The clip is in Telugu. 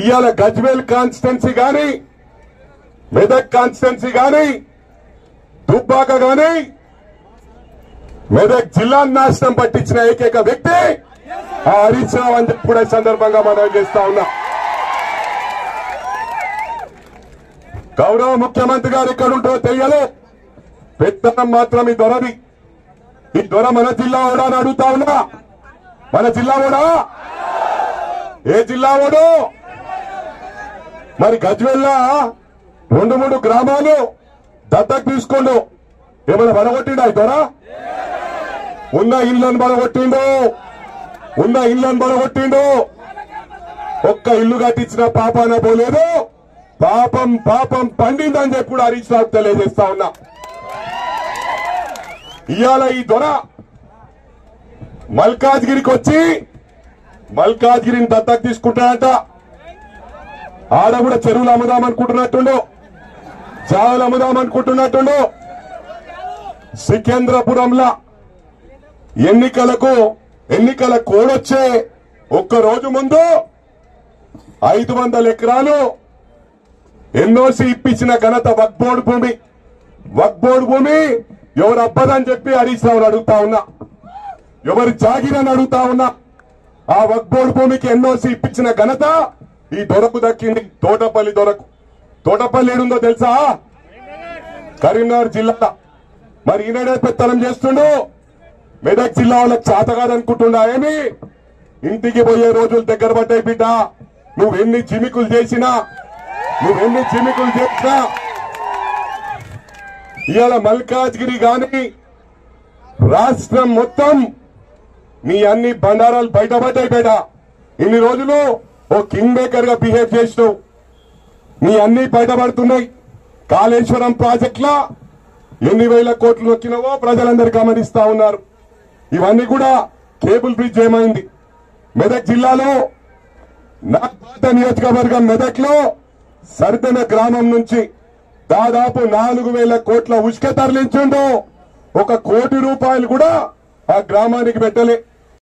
ఇవాళ గజ్వేల్ కాన్స్టిట్యున్సీ గాని మెదక్ కాన్స్టిట్యున్సీ గాని దుబ్బాక గాని మెదక్ జిల్లా నాశనం పట్టించిన ఏకైక వ్యక్తి ఆ హరీష్ రావు అని చెప్పి కూడా ఈ సందర్భంగా మనం చేస్తా ఉన్నా గౌరవ ముఖ్యమంత్రి గారు ఎక్కడ ఉంటారో తెలియలే పెత్తనం మాత్రం ఈ దొరది ఈ దొర మన జిల్లా ఓడా అని అడుగుతా ఉన్నా మన జిల్లా ఓడా ఏ జిల్లా ఓడు మరి గజ్వెల్లా రెండు మూడు గ్రామాలు దత్తకు తీసుకోండు ఏమైనా బలగొట్టిండా ఈ దొర ఉన్న ఇళ్ళను బలగొట్టిండు ఉన్న ఇళ్ళను బలగొట్టిండు ఒక్క ఇల్లు కట్టించిన పాపాన పోలేదు పాపం పాపం పండిందని చెప్పి కూడా హరీష్ రావు తెలియజేస్తా ఉన్నా ఇవాళ ఈ దొర మల్కాజ్గిరికి వచ్చి మల్కాజ్గిరిని దత్తకు తీసుకుంటాడంట ఆడ కూడా చెరువులు అమ్ముదాం అనుకుంటున్నట్టుండు జావులు అమ్ముదాం అనుకుంటున్నట్టుండు సికేంద్రపురంలో ఎన్నికలకు ఎన్నికల కోడొచ్చే ఒక్క రోజు ముందు ఐదు వందల ఎకరాలు ఎన్ఓసి ఇప్పించిన ఘనత వక్బోర్డు భూమి వక్బోర్డు భూమి ఎవరు అబ్బదని చెప్పి హరీష్ రావుని అడుగుతా ఉన్నా ఎవరు జాగిరని అడుగుతా ఉన్నా ఆ వక్బోర్డు భూమికి ఎన్ఓసి ఇప్పించిన ఘనత ఈ దొరకు దక్కింది తోటపల్లి దొరకు తోటపల్లి ఏడుందో తెలుసా కరీంనగర్ జిల్లా మరి ఈనాడే పెత్తనం చేస్తుండు మెదక్ జిల్లా వాళ్ళకి చేత కాదనుకుంటున్నా ఏమి ఇంటికి పోయే రోజులు దగ్గర పడ్డాయి బిడ్డ నువ్వెన్ని చిమికులు చేసినా నువ్వెన్ని చిమికులు చేసినా ఇవాళ మల్కాజ్గిరి గాని రాష్ట్రం మొత్తం నీ అన్ని బండారాలు బయటపడ్డాయి బేట ఇన్ని రోజులు ఓ కింగ్ మేకర్ గా బిహేవ్ చేసినావు నీ అన్ని బయటపడుతున్నాయి కాళేశ్వరం ప్రాజెక్టులా ఎన్ని వేల కోట్లు నొక్కినవో ప్రజలందరూ గమనిస్తా ఉన్నారు ఇవన్నీ కూడా కేబుల్ బ్రిడ్జ్ ఏమైంది మెదక్ జిల్లాలో నా పాత నియోజకవర్గం మెదక్ లో సరితన గ్రామం నుంచి దాదాపు నాలుగు వేల కోట్ల ఉసుక తరలించుండు ఒక కోటి రూపాయలు కూడా ఆ గ్రామానికి పెట్టలే